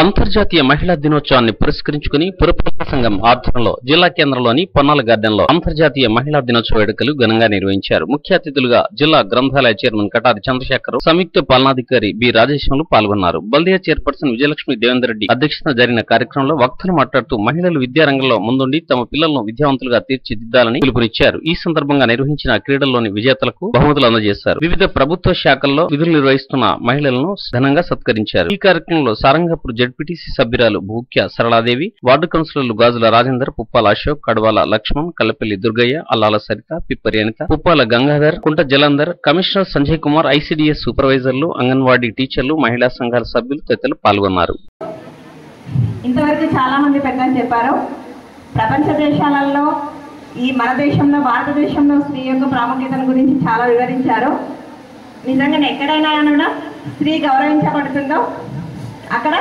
అంతర్జాతీయ మహిళా దినోత్సవాన్ని పురస్కరించుకుని పురపాలక సంఘం ఆధ్వర్యంలో జిల్లా కేంద్రంలోని పొన్నాల గార్డెన్ లో అంతర్జాతీయ మహిళా దినోత్సవ వేడుకలు ఘనంగా నిర్వహించారు ముఖ్య అతిథులుగా జిల్లా గ్రంథాలయ చైర్మన్ కటారి చంద్రశేఖర్ సంయుక్త పాలనాధికారి బి రాజేశ్వరులు పాల్గొన్నారు బల్దియా చైర్పర్సన్ విజయలక్ష్మి దేవేందర్ రెడ్డి అధ్యక్షతన జరిగిన కార్యక్రమంలో వక్తలు మాట్లాడుతూ మహిళలు విద్యారంగంలో ముందుండి తమ పిల్లలను విద్యావంతులుగా తీర్చిదిద్దాలని పిలుపునిచ్చారు ఈ సందర్భంగా నిర్వహించిన క్రీడల్లోని విజేతలకు బహుమతులు అందజేశారు వివిధ ప్రభుత్వ శాఖల్లో విధులు నిర్వహిస్తున్న మహిళలను ఘనంగా సత్కరించారు ఈ కార్యక్రమంలో సారంగపూర్ జడ్పీటీసీ సభ్యురాలు భూక్య సరళాదేవి వార్డు కౌన్సిలర్లు గాజుల రాజేందర్ పుప్పాల అశోక్ కడవాల లక్ష్మణ్ కల్లపల్లి దుర్గయ్య అల్లాల సరిత పిప్పరి అనిత పుప్పాల గంగాధర్ కుంట జలంధర్ కమిషనర్ సంజయ్ కుమార్ ఐసీడీఎస్ సూపర్వైజర్లు అంగన్వాడీ టీచర్లు మహిళా సంఘాల సభ్యులు తదితరులు పాల్గొన్నారు ఇంతవరకు చాలా మంది పెద్దలు చెప్పారు ప్రపంచ దేశాలలో ఈ మన దేశంలో భారతదేశంలో స్త్రీ యొక్క ప్రాముఖ్యతను గురించి చాలా వివరించారు నిజంగానే ఎక్కడైనా కూడా స్త్రీ గౌరవించబడుతుందో అక్కడ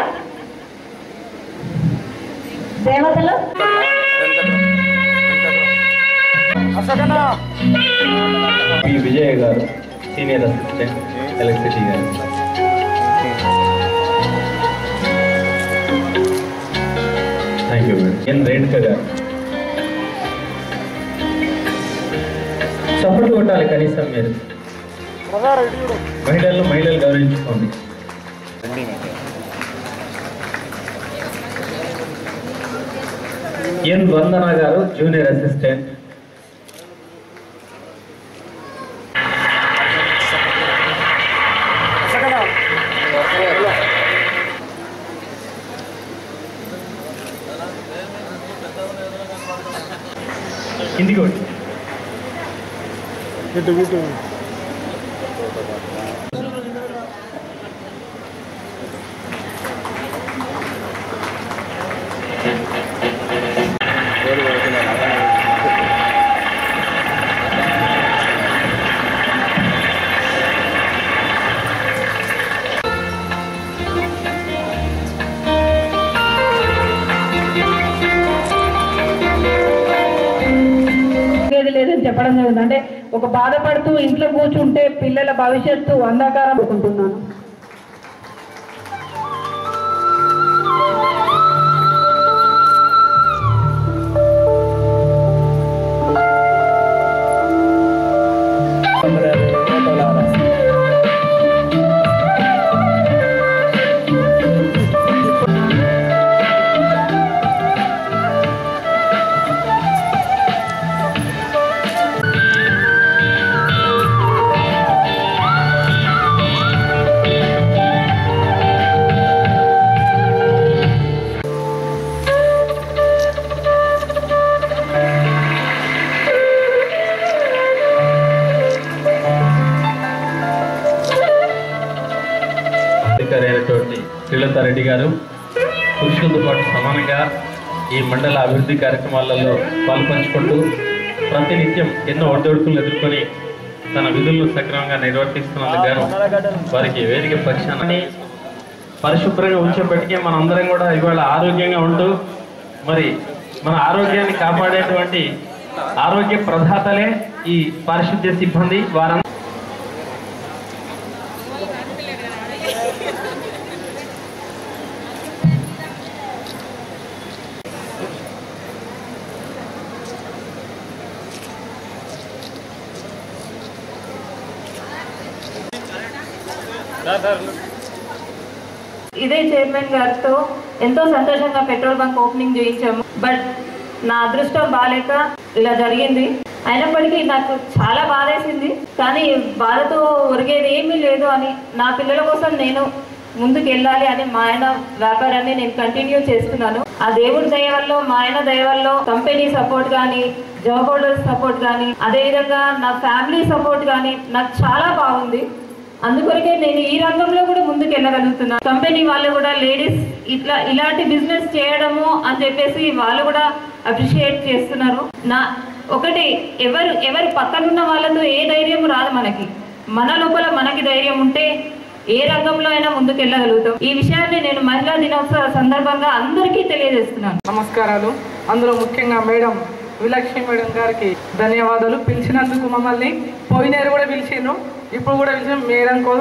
దేవతలు పి విజయ్ గారు సీనియర్ అసిస్టెంట్ ఎలక్ట్రిసిటీ గారు thank you madam N Renuka గారు చప్పట్లు కొట్టాలి కనీసం మీరు మహిళలను మహిళలు గౌరవించుకోండి ఎన్ వందన గారు జూనియర్ అసిస్టెంట్ కిందికి కొట్టి ఏది లేదని చెప్పడం జరుగుతుంది అంటే ఒక బాధపడుతూ ఇంట్లో కూర్చుంటే పిల్లల భవిష్యత్తు అంధకారం అనుకుంటున్నాను అధికారి అయినటువంటి శ్రీలత రెడ్డి గారు పురుషులతో పాటు సమానంగా ఈ మండల అభివృద్ధి కార్యక్రమాలలో పాల్పంచుకుంటూ ప్రతినిత్యం ఎన్నో ఒడిదొడుకులు ఎదుర్కొని తన విధులను సక్రమంగా నిర్వర్తిస్తున్నందుకు గాను వారికి వేదిక పక్షాన్ని పరిశుభ్రంగా ఉంచేప్పటికీ మన అందరం కూడా ఇవాళ ఆరోగ్యంగా ఉంటూ మరి మన ఆరోగ్యాన్ని కాపాడేటువంటి ఆరోగ్య ప్రదాతలే ఈ పారిశుద్ధ్య సిబ్బంది వారందరూ ఇదే చైర్మన్ గారితో ఎంతో సంతోషంగా పెట్రోల్ బంక్ ఓపెనింగ్ చేయించాము బట్ నా అదృష్టం బాగాలేక ఇలా జరిగింది అయినప్పటికీ నాకు చాలా బాధేసింది కానీ బాధతో ఒరిగేది ఏమీ లేదు అని నా పిల్లల కోసం నేను ముందుకు వెళ్ళాలి అని మా ఆయన వ్యాపారాన్ని నేను కంటిన్యూ చేస్తున్నాను ఆ దేవుడి దయ వల్ల మా ఆయన దయ వల్ల కంపెనీ సపోర్ట్ కానీ జాబ్ హోల్డర్స్ సపోర్ట్ కానీ అదేవిధంగా నా ఫ్యామిలీ సపోర్ట్ కానీ నాకు చాలా బాగుంది అందుకొరకే నేను ఈ రంగంలో కూడా ముందుకు వెళ్ళగలుగుతున్నాను కంపెనీ వాళ్ళు కూడా లేడీస్ ఇట్లా ఇలాంటి బిజినెస్ చేయడము అని చెప్పేసి వాళ్ళు కూడా అప్రిషియేట్ చేస్తున్నారు నా ఒకటి ఎవరు ఎవరు పక్కనున్న వాళ్ళతో ఏ ధైర్యం రాదు మనకి మన లోపల మనకి ధైర్యం ఉంటే ఏ రంగంలో అయినా ముందుకు వెళ్ళగలుగుతాం ఈ విషయాన్ని నేను మహిళా దినోత్సవ సందర్భంగా అందరికీ తెలియజేస్తున్నాను నమస్కారాలు అందులో ముఖ్యంగా మేడం విలక్ష్మి మేడం గారికి ధన్యవాదాలు పిలిచినందుకు మమ్మల్ని పోయినేరు కూడా పిలిచిండ్రు ఇప్పుడు కూడా పిలిచిన మేడం కోసం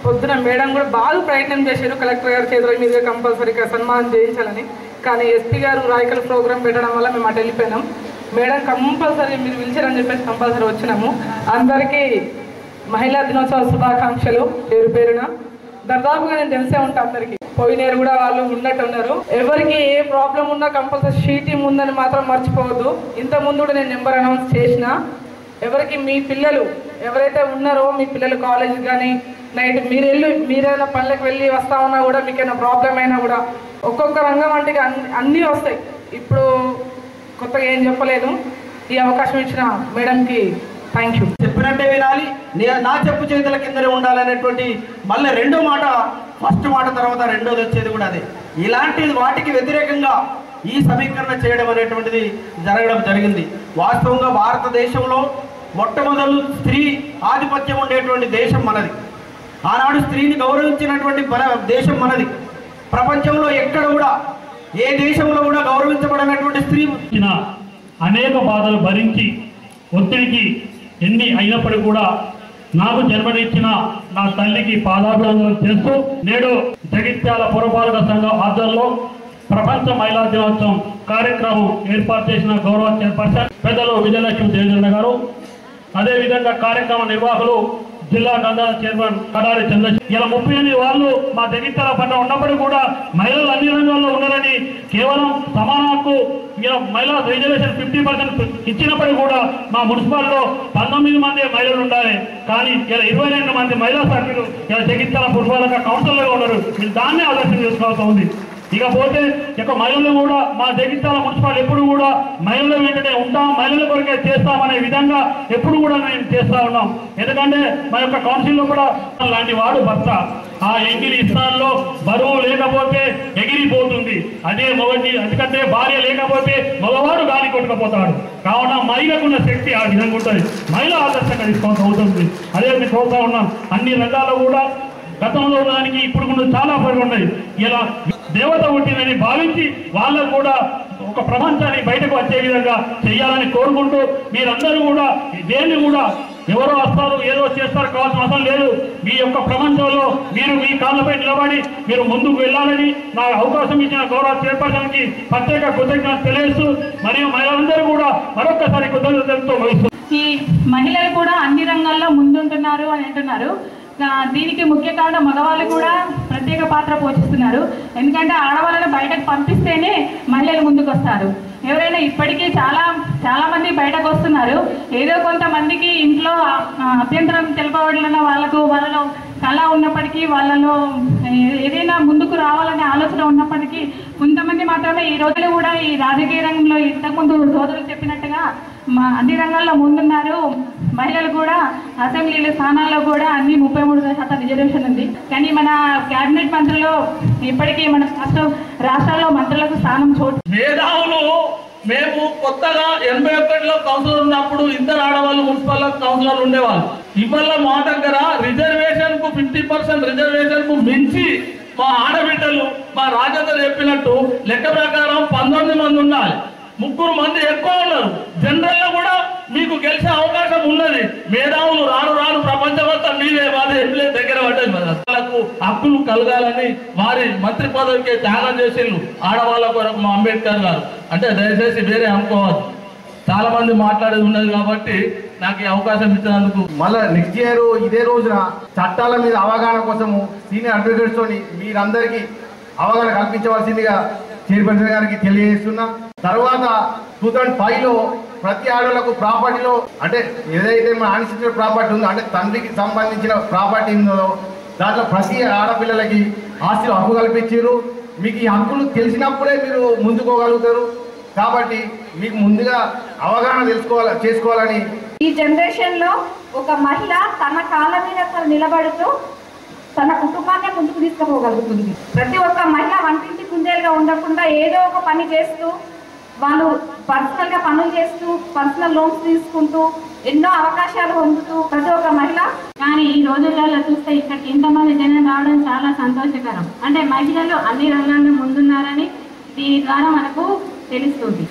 పొద్దున మేడం కూడా బాగా ప్రయత్నం చేశారు కలెక్టర్ గారి చేతుల మీదుగా కంపల్సరీగా సన్మానం చేయించాలని కానీ ఎస్పీ గారు రాయకల్ ప్రోగ్రామ్ పెట్టడం వల్ల మేము అటు వెళ్ళిపోయినాం మేడం కంపల్సరీ మీరు పిలిచారని చెప్పేసి కంపల్సరీ వచ్చినాము అందరికీ మహిళా దినోత్సవ శుభాకాంక్షలు పేరు పేరున దాదాపుగా నేను తెలిసే ఉంటా అందరికి పోయినారు కూడా వాళ్ళు ఉన్నట్టు ఉన్నారు ఎవరికి ఏ ప్రాబ్లం ఉన్నా కంపల్సరీ షీటింగ్ ఉందని మాత్రం మర్చిపోవద్దు ఇంత ముందు కూడా నేను నెంబర్ అనౌన్స్ చేసిన ఎవరికి మీ పిల్లలు ఎవరైతే ఉన్నారో మీ పిల్లలు కాలేజ్ కానీ నైట్ మీరు వెళ్ళి మీరైనా పల్లెకి వెళ్ళి వస్తా ఉన్నా కూడా మీకు ఏమైనా ప్రాబ్లం అయినా కూడా ఒక్కొక్క రంగం అంటే ఇక అన్ని అన్నీ వస్తాయి ఇప్పుడు కొత్తగా ఏం చెప్పలేదు ఈ అవకాశం ఇచ్చిన మేడంకి థ్యాంక్ యూ చెప్పినట్టే వినాలి నే- నా చెప్పు చేతుల కిందనే ఉండాలనేటువంటి మళ్ళీ రెండో మాట ఫస్ట్ మాట తర్వాత రెండోది వచ్చేది కూడా అదే ఇలాంటి వాటికి వ్యతిరేకంగా ఈ సమీకరణ చేయడం అనేటువంటిది జరగడం జరిగింది వాస్తవంగా భారతదేశంలో మొట్టమొదలు స్త్రీ ఆధిపత్యం ఉండేటువంటి దేశం మనది ఆనాడు స్త్రీని గౌరవించినటువంటి బల దేశం మనది ప్రపంచంలో ఎక్కడ కూడా ఏ దేశంలో కూడా గౌరవించబడినటువంటి స్త్రీ ఇచ్చిన అనేక బాధలు భరించి ఒత్తిడికి ఎన్ని అయినప్పటికీ కూడా నాకు జన్మనిచ్చిన నా తల్లికి పాదాభివందనం చేస్తూ నేడు జగిత్యాల పురపాలక సంఘం ఆధ్వర్యంలో ప్రపంచ మహిళా దినోత్సవం కార్యక్రమం ఏర్పాటు చేసిన గౌరవ చైర్పర్సన్ పెద్దలు విజయలక్ష్మి దేవేంద్ర గారు అదేవిధంగా కార్యక్రమ నిర్వాహకులు జిల్లా గంధా చైర్మన్ కడారి చంద్రశేఖర్ ఇలా ముప్పై ఎనిమిది వాళ్ళు మా జగిత్యాల పట్ల ఉన్నప్పటికీ కూడా మహిళలు అన్ని రంగాల్లో ఉన్నారని కేవలం సమాన హక్కు ఇలా మహిళా రిజర్వేషన్ ఫిఫ్టీ పర్సెంట్ ఇచ్చినప్పటికీ కూడా మా మున్సిపాల్లో పంతొమ్మిది మంది మహిళలు ఉండాలి కానీ ఇలా ఇరవై రెండు మంది మహిళా సభ్యులు ఇలా జగిత్యాల పురపాలక కౌన్సిలర్గా ఉన్నారు మీరు దాన్నే ఆలోచన చేసుకోవాల్సి ఉంది ఇకపోతే ఇక మహిళలు కూడా మా జగిత్యాల మున్సిపాల్ ఎప్పుడు కూడా మహిళల వెంటనే ఉంటాం మహిళల కొరకే చేస్తామనే విధంగా ఎప్పుడు కూడా మేము చేస్తా ఉన్నాం ఎందుకంటే మా యొక్క కౌన్సిల్లో కూడా లాంటి వాడు భర్త ఆ ఎంగిలి స్థానంలో బరువు లేకపోతే ఎగిరిపోతుంది అదే మొగటి ఎందుకంటే భార్య లేకపోతే మగవాడు గాలి కొట్టుకుపోతాడు కావున మహిళకున్న శక్తి ఆ విధంగా ఉంటుంది మహిళ ఆదర్శంగా తీసుకోవాల్సి అవుతుంది అదే మేము కోరుతా ఉన్నాం అన్ని రంగాల్లో కూడా గతంలో దానికి ఇప్పుడు కూడా చాలా పనులు ఉన్నాయి ఇలా దేవత పుట్టిందని భావించి వాళ్ళకు కూడా ఒక ప్రపంచాన్ని బయటకు వచ్చే విధంగా చేయాలని కోరుకుంటూ మీరందరూ కూడా దేన్ని కూడా ఎవరో వస్తారు ఏదో చేస్తారు కావాల్సిన అవసరం లేదు మీ యొక్క ప్రపంచంలో మీరు మీ కాళ్ళపై నిలబడి మీరు ముందుకు వెళ్ళాలని నాకు అవకాశం ఇచ్చిన గౌరవ చైర్పర్సన్కి ప్రత్యేక కృతజ్ఞత తెలియజేస్తూ మరియు మహిళలందరూ కూడా మరొకసారి కృతజ్ఞతలతో వహిస్తూ ఈ మహిళలు కూడా అన్ని రంగాల్లో ముందుంటున్నారు అని అంటున్నారు ఆ, దీనికి ముఖ్య కారణం మగవాళ్ళు కూడా ప్రత్యేక పాత్ర పోషిస్తున్నారు ఎందుకంటే ఆడవాళ్ళని బయటకు పంపిస్తేనే మహిళలు ముందుకు వస్తారు ఎవరైనా ఇప్పటికీ చాలా చాలా మంది బయటకు వస్తున్నారు ఏదో కొంతమందికి ఇంట్లో ఆ, అభ్యంతరం తెలుపబడిన వాళ్ళకు వాళ్ళలో కళ ఉన్నప్పటికీ వాళ్ళలో ఏ- ఏదైనా ముందుకు రావాలనే ఆలోచన ఉన్నప్పటికీ కొంతమంది మాత్రమే ఈ రోజులు కూడా ఈ రాజకీయ రంగంలో ఇంతకుముందు సోదరులు చెప్పినట్టుగా మా అన్ని రంగాల్లో ముందున్నారు మహిళలు కూడా అసెంబ్లీల స్థానాల్లో కూడా అన్ని ముప్పై మూడు శాతం రిజర్వేషన్ ఉంది కానీ మన కేబినెట్ మంత్రులు ఇప్పటికీ మన రాష్ట్ర రాష్ట్రాల్లో మంత్రులకు స్థానం చోటు మేధావులు మేము కొత్తగా ఎనభై ఒకటిలో కౌన్సిలర్ ఉన్నప్పుడు ఇద్దరు ఆడవాళ్ళు మున్సిపల్ కౌన్సిలర్ ఉండేవాళ్ళు ఇవాళ మా దగ్గర రిజర్వేషన్ కు ఫిఫ్టీ పర్సెంట్ రిజర్వేషన్ కు మించి మా ఆడబిడ్డలు మా రాజేంద్ర చెప్పినట్టు లెక్క ప్రకారం పంతొమ్మిది మంది ఉండాలి ముగ్గురు మంది ఎక్కువ ఉన్నారు జనరల్ లో కూడా మీకు గెలిచే అవకాశం ఉన్నది మేధావులు రాను రాను ప్రపంచమంతా మీదే మాదే ఎమ్మెల్యే దగ్గర పడ్డది మరి. వాళ్ళకు హక్కులు కలగాలని వారి మంత్రి పదవికి త్యాగం చేసిండ్రు ఆడవాళ్ళ కొరకు మా అంబేద్కర్ గారు అంటే దయచేసి వేరే అనుకోవద్దు చాలా మంది మాట్లాడేది ఉన్నది కాబట్టి నాకు ఈ అవకాశం ఇచ్చినందుకు మళ్ళా నెక్స్ట్ ఇయర్ ఇదే రోజున చట్టాల మీద అవగాహన కోసము సీనియర్ అడ్వకేట్స్ తోని మీరందరికీ అవగాహన కల్పించవలసిందిగా చైర్పర్సన్ గారికి తెలియజేస్తున్నా తర్వాత టూ థౌజండ్ ఫైవ్ లో ప్రతి ఆడవాళ్ళకు ప్రాపర్టీలో అంటే ఏదైతే మన అన్సిస్టెడ్ ప్రాపర్టీ ఉందో అంటే తండ్రికి సంబంధించిన ప్రాపర్టీ ఉందో దాంట్లో ప్రతి ఆడపిల్లలకి ఆస్తిలో హక్కు కల్పించారు మీకు ఈ హక్కులు తెలిసినప్పుడే మీరు ముందుకోగలుగుతారు కాబట్టి మీకు ముందుగా అవగాహన తెలుసుకోవాలి చేసుకోవాలని ఈ జనరేషన్ లో ఒక మహిళ తన కాళ్ళ మీద తను నిలబడుతూ తన కుటుంబాన్ని ముందుకు తీసుకుపోగలుగుతుంది ప్రతి ఒక్క మహిళ వంటింటి కుందేలుగా ఉండకుండా ఏదో ఒక పని చేస్తూ వాళ్ళు పర్సనల్ గా పనులు చేస్తూ పర్సనల్ లోన్స్ తీసుకుంటూ ఎన్నో అవకాశాలు పొందుతూ ప్రతి ఒక్క మహిళ కానీ ఈ రోజులలో చూస్తే ఇక్కడికి ఇంతమంది జనం రావడం చాలా సంతోషకరం అంటే మహిళలు అన్ని రంగాల్లో ముందున్నారని దీని ద్వారా మనకు తెలుస్తుంది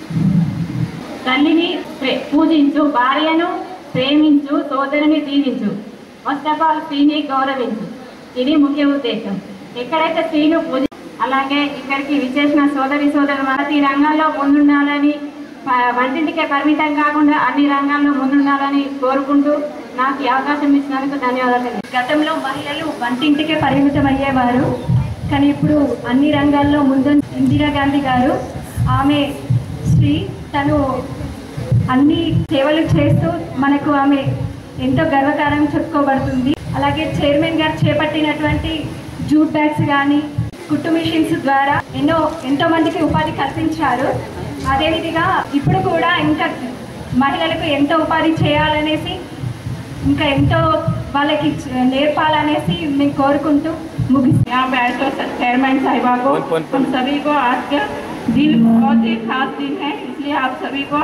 తల్లిని ప్రే- పూజించు భార్యను ప్రేమించు సోదరుని దీవించు ఫస్ట్ ఆఫ్ ఆల్ స్త్రీని గౌరవించు ఇది ముఖ్య ఉద్దేశం ఎక్కడైతే స్త్రీలు పూజ అలాగే ఇక్కడికి విచ్చేసిన సోదరి సోదరు ప్రతి రంగంలో ముందుండాలని ప- వంటింటికే పరిమితం కాకుండా అన్ని రంగాల్లో ముందుండాలని కోరుకుంటూ నాకు ఈ అవకాశం ఇచ్చినందుకు ధన్యవాదాలు గతంలో మహిళలు వంటింటికే పరిమితం అయ్యేవారు కానీ ఇప్పుడు అన్ని రంగాల్లో ముందు ఇందిరాగాంధీ గారు ఆమె స్త్రీ తను అన్ని సేవలు చేస్తూ మనకు ఆమె ఎంతో గర్వకారంగా చెప్పుకోబడుతుంది అలాగే చైర్మన్ గారు చేపట్టినటువంటి జూట్ బ్యాగ్స్ కానీ కుట్టు మిషన్స్ ద్వారా ఎన్నో ఎంతో మందికి ఉపాధి కల్పించారు అదేవిధంగా ఇప్పుడు కూడా ఇంకా మహిళలకు ఎంతో ఉపాధి చేయాలనేసి ఇంకా ఎంతో వాళ్ళకి చ- నేర్పాలనేసి మేము కోరుకుంటూ ముగిస్తాం यहाँ बैठ कर चेयरमैन साहिबा को हम सभी को आज का दिन बहुत ही खास दिन है इसलिए आप सभी को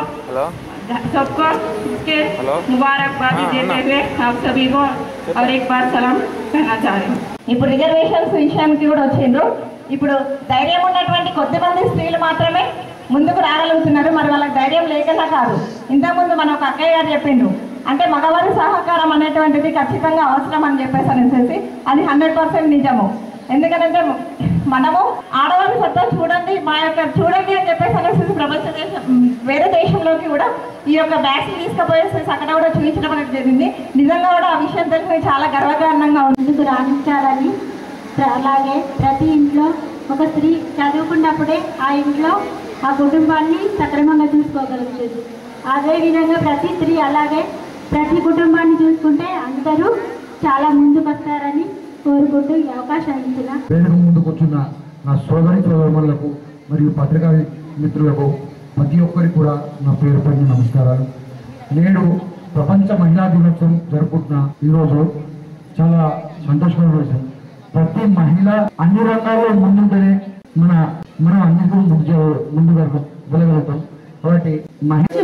सबको इसके मुबारकबादी देते हुए आप सभी को और एक बार सलाम कहना चाह रही हूँ ఇప్పుడు రిజర్వేషన్స్ విషయానికి కూడా వచ్చిండ్రు ఇప్పుడు ధైర్యం ఉన్నటువంటి కొద్దిమంది స్త్రీలు మాత్రమే ముందుకు రాగలుగుతున్నారు మరి వాళ్ళకి ధైర్యం లేకలా కాదు ఇంతకుముందు మన ఒక అక్కయ్య గారు చెప్పిండ్రు అంటే మగవారి సహకారం అనేటువంటిది ఖచ్చితంగా అవసరం అని చెప్పేసి అనేసి అది హండ్రెడ్ పర్సెంట్ నిజము ఎందుకంటే మనము ఆడవారి సత్తా చూడండి మా యొక్క చూడండి అని చెప్పేసి అనేసి ప్రపంచ దేశం వేరే దేశంలోకి కూడా ఈ యొక్క బ్యాగ్స్ తీసుకుపోయేసి అక్కడ కూడా చూపించడం అనేది జరిగింది నిజంగా కూడా ఆ విషయం తెలిసి చాలా గర్వకారణంగా ఉంది ముందుకు రాణించాలని ప్ర- అలాగే ప్రతి ఇంట్లో ఒక స్త్రీ చదువుకున్నప్పుడే ఆ ఇంట్లో ఆ కుటుంబాన్ని సక్రమంగా చూసుకోగలుగుతుంది అదేవిధంగా ప్రతి స్త్రీ అలాగే ప్రతి కుటుంబాన్ని చూసుకుంటే అందరూ చాలా ముందుకు వస్తారని కోరుకుంటూ ఈ అవకాశం ఇచ్చిన వేదిక ముందుకు వచ్చిన నా సోదరి సోదరులకు మరియు పత్రికా మిత్రులకు ప్రతి ఒక్కరికి కూడా నా పేరు పైన నమస్కారాలు నేడు ప్రపంచ మహిళా దినోత్సవం జరుపుకుంటున్న ఈరోజు చాలా సంతోషకరమైన విషయం ప్రతి మహిళ అన్ని రంగాల్లో ముందుంటేనే మన మనం అన్నింటిలో ముందు జరగ- ముందు జరగ- వెళ్ళగలుగుతాం కాబట్టి మహిళ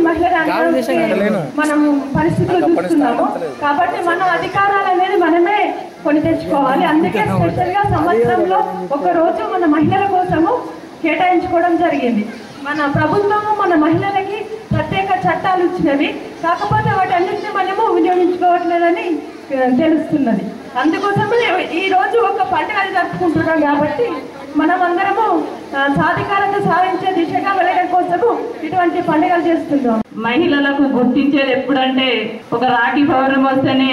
మహిళ మనం పరిస్థితులు చూస్తున్నాము కాబట్టి మన అధికారాలు అనేది మనమే కొని తెచ్చుకోవాలి అందుకే స్పెషల్ గా సంవత్సరంలో ఒక రోజు మన మహిళల కోసము కేటాయించుకోవడం జరిగింది మన ప్రభుత్వము మన మహిళలకి ప్రత్యేక చట్టాలు ఇచ్చినవి కాకపోతే వాటన్నింటినీ మనము వినియోగించుకోవట్లేదని ఆ, తెలుస్తున్నది అందుకోసమే ఈ రోజు ఒక పండుగ జరుపుకుంటున్నాం కాబట్టి మనం అందరము ఆ, సాధికారత సాధించే దిశగా వెళ్ళడం కోసము ఇటువంటి పండుగలు చేస్తున్నాం మహిళలకు గుర్తించేది ఎప్పుడంటే ఒక రాఖీ పౌర్ణమి వస్తేనే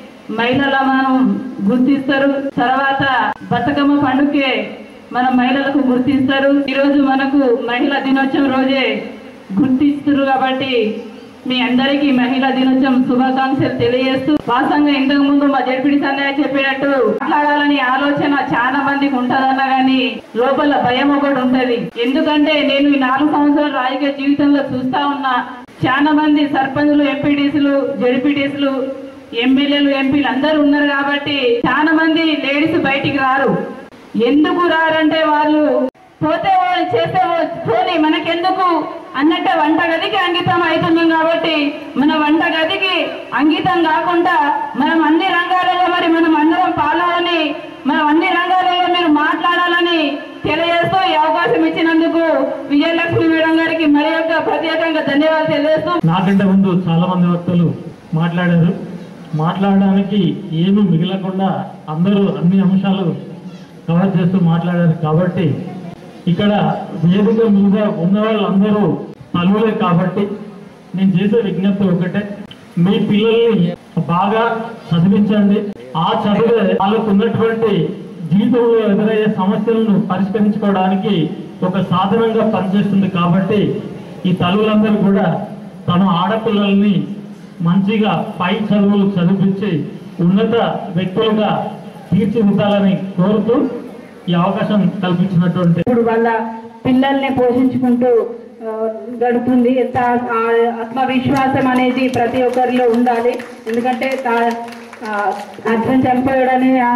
మహిళల మనం గుర్తిస్తారు తర్వాత బతుకమ్మ పండుగకే మన మహిళలకు గుర్తిస్తారు ఈరోజు మనకు మహిళా దినోత్సవం రోజే గుర్తిస్తారు కాబట్టి మీ అందరికీ మహిళా దినోత్సవం శుభాకాంక్షలు తెలియజేస్తూ వాస్తవంగా ఇంతకు ముందు మా జడ్పిడి సన్నయ్య చెప్పినట్టు మాట్లాడాలని ఆలోచన చాలా మందికి ఉంటదన్నా గానీ లోపల భయం ఒకటి ఉంటది ఎందుకంటే నేను ఈ నాలుగు సంవత్సరాల రాజకీయ జీవితంలో చూస్తా ఉన్నా చాలా మంది సర్పంచులు ఎంపీటీసీలు జడ్పీటీసీలు ఎమ్మెల్యేలు ఎంపీలు అందరూ ఉన్నారు కాబట్టి చాలా మంది లేడీస్ బయటికి రారు ఎందుకు రారంటే వాళ్ళు పోతే వాళ్ళు చేస్తే వా- పోనీ మనకెందుకు అన్నట్టే వంట గదికి అంకితం అవుతున్నాం కాబట్టి మన వంట గదికి అంకితం కాకుండా మనం అన్ని రంగాలలో మరి మనం అందరం పాల్గొని మనం అన్ని రంగాలలో మీరు మాట్లాడాలని తెలియజేస్తూ ఈ అవకాశం ఇచ్చినందుకు విజయలక్ష్మి మేడం గారికి మరి యొక్క ప్రత్యేకంగా ధన్యవాదాలు తెలియజేస్తూ నాకంటే ముందు చాలా మంది వక్తలు మాట్లాడారు మాట్లాడడానికి ఏమీ మిగలకుండా అందరూ అన్ని అంశాలు కవర్ చేస్తూ మాట్లాడారు కాబట్టి ఇక్కడ వేదిక మీద ఉన్న వాళ్ళందరూ తల్లులే కాబట్టి నేను చేసే విజ్ఞప్తి ఒకటే మీ పిల్లల్ని బాగా చదివించండి ఆ చదివే వాళ్ళకు ఉన్నటువంటి జీవితంలో ఎదురయ్యే సమస్యలను పరిష్కరించుకోవడానికి ఒక సాధనంగా పనిచేస్తుంది కాబట్టి ఈ తల్లులందరూ కూడా తమ ఆడపిల్లల్ని మంచిగా పై చదువులు చదివించి ఉన్నత వ్యక్తులుగా తీర్చిదిద్దాలని కోరుతూ ఈ అవకాశం కల్పించినటువంటి ఇప్పుడు వాళ్ళ పిల్లల్ని పోషించుకుంటూ ఆ, గడుపుతుంది ఎంత ఆ ఆత్మవిశ్వాసం అనేది ప్రతి ఒక్కరిలో ఉండాలి ఎందుకంటే తా- ఆ, అర్థం చంపేయడని ఆ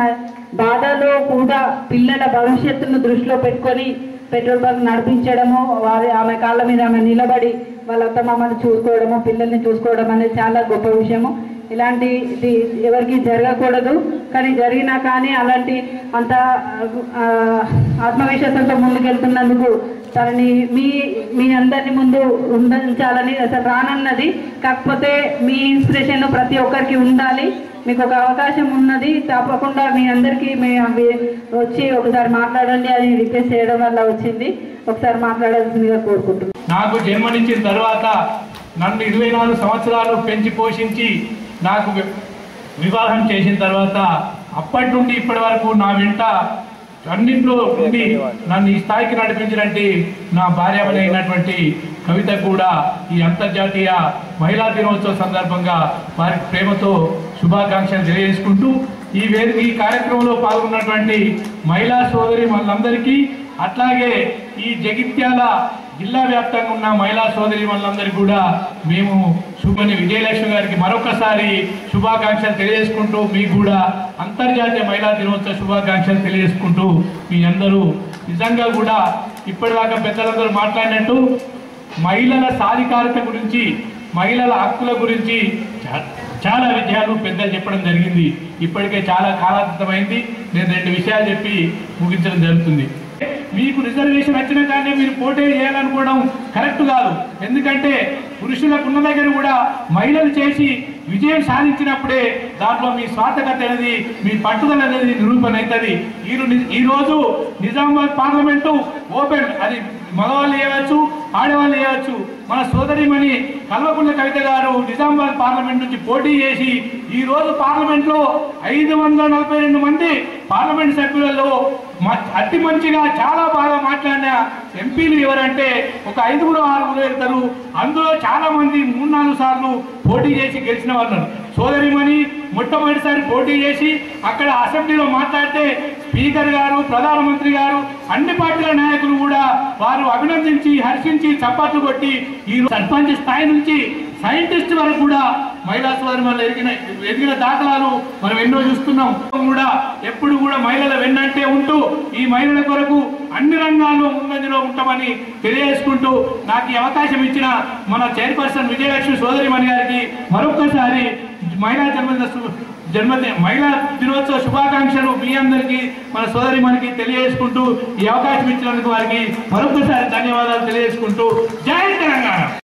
బాధలో కూడా పిల్లల భవిష్యత్తును దృష్టిలో పెట్టుకొని పెట్రోల్ బంక్ నడిపించడము వారి ఆమె కాళ్ళ మీద ఆమె నిలబడి వాళ్ళ అత్తమామని చూసుకోవడము పిల్లల్ని చూసుకోవడం అనేది చాలా గొప్ప విషయము ఇలాంటి ఇది ఎవరికి జరగకూడదు కానీ జరిగినా కానీ అలాంటి అంత ఆ, ఆత్మవిశ్వాసంతో ముందుకెళ్తున్నందుకు తనని మీ మీ అందరిని ముందు ఉంచాలని అసలు రానన్నది కాకపోతే మీ ఇన్స్పిరేషన్ ప్రతి ఒక్కరికి ఉండాలి మీకు ఒక అవకాశం ఉన్నది తప్పకుండా మీ అందరికీ మీ అవి వచ్చి ఒకసారి మాట్లాడండి అని రిక్వెస్ట్ చేయడం వల్ల వచ్చింది ఒకసారి మాట్లాడాల్సిందిగా కోరుకుంటున్నాను నాకు జన్మనిచ్చిన తర్వాత నన్ను ఇరవై నాలుగు సంవత్సరాలు పెంచి పోషించి నాకు వి- వివాహం చేసిన తర్వాత అప్పటి నుండి ఇప్పటి వరకు నా వెంట అన్నింటిలో ఉండి నన్ను ఈ స్థాయికి నడిపించినట్టు నా భార్యమని అయినటువంటి కవిత కూడా ఈ అంతర్జాతీయ మహిళా దినోత్సవ సందర్భంగా వారి ప్రేమతో శుభాకాంక్షలు తెలియజేసుకుంటూ ఈ వేదిక ఈ కార్యక్రమంలో పాల్గొన్నటువంటి మహిళా సోదరి వాళ్ళందరికీ అట్లాగే ఈ జగిత్యాల జిల్లా వ్యాప్తంగా ఉన్న మహిళా సోదరి వాళ్ళందరికీ కూడా మేము శుభని విజయలక్ష్మి గారికి మరొకసారి శుభాకాంక్షలు తెలియజేసుకుంటూ మీకు కూడా అంతర్జాతీయ మహిళా దినోత్సవ శుభాకాంక్షలు తెలియజేసుకుంటూ మీ అందరూ నిజంగా కూడా ఇప్పటిదాకా పెద్దలందరూ మాట్లాడినట్టు మహిళల సాధికారత గురించి మహిళల హక్కుల గురించి చా- చాలా విషయాలు పెద్దలు చెప్పడం జరిగింది ఇప్పటికే చాలా కాలాతీతమైంది నేను రెండు విషయాలు చెప్పి ముగించడం జరుగుతుంది మీకు రిజర్వేషన్ వచ్చిన కానీ మీరు పోటీ చేయాలనుకోవడం కరెక్ట్ కాదు ఎందుకంటే పురుషులకు ఉన్న దగ్గర కూడా మహిళలు చేసి విజయం సాధించినప్పుడే దాంట్లో మీ స్వార్థకత అనేది మీ పట్టుదల అనేది నిరూపణ అవుతుంది ఈ రో- ఈ రోజు నిజామాబాద్ పార్లమెంటు ఓపెన్ అది మగవాళ్ళు చేయవచ్చు ఆడవాళ్ళు చేయవచ్చు మన సోదరిమణి కల్వకుంట్ల కవిత గారు నిజామాబాద్ పార్లమెంట్ నుంచి పోటీ చేసి ఈ రోజు పార్లమెంట్ లో ఐదు వందల నలభై రెండు మంది పార్లమెంట్ సభ్యులలో మ- అతి మంచిగా చాలా బాగా మాట్లాడిన ఎంపీలు ఎవరంటే ఒక ఐదుగురు ఆరుగురు వెళ్తారు అందులో చాలా మంది మూడు నాలుగు సార్లు పోటీ చేసి గెలిచిన వాళ్ళు సోదరిమణి మొట్టమొదటిసారి పోటీ చేసి అక్కడ అసెంబ్లీలో మాట్లాడితే స్పీకర్ గారు ప్రధానమంత్రి గారు అన్ని పార్టీల నాయకులు కూడా వారు అభినందించి హర్షించి చప్పట్లు కొట్టి ఈ సర్పంచ్ స్థాయి నుంచి సైంటిస్ట్ వరకు కూడా మహిళా సోదరి వల్ల ఎదిగిన ఎదిగిన దాఖలాలు మనం ఎన్నో చూస్తున్నాం కూడా ఎప్పుడు కూడా మహిళల వెన్నంటే ఉంటూ ఈ మహిళల కొరకు అన్ని రంగాల్లో ముందంజలో ఉంటామని తెలియజేసుకుంటూ నాకు ఈ అవకాశం ఇచ్చిన మన చైర్పర్సన్ విజయలక్ష్మి సోదరి మణి గారికి మరొకసారి మహిళా జన్మదిన శు- జన్మదిన మహిళా దినోత్సవ శుభాకాంక్షలు మీ అందరికీ మన సోదరి మనకి తెలియజేసుకుంటూ ఈ అవకాశం ఇచ్చినందుకు వారికి మరొకసారి ధన్యవాదాలు తెలియజేసుకుంటూ జై తెలంగాణ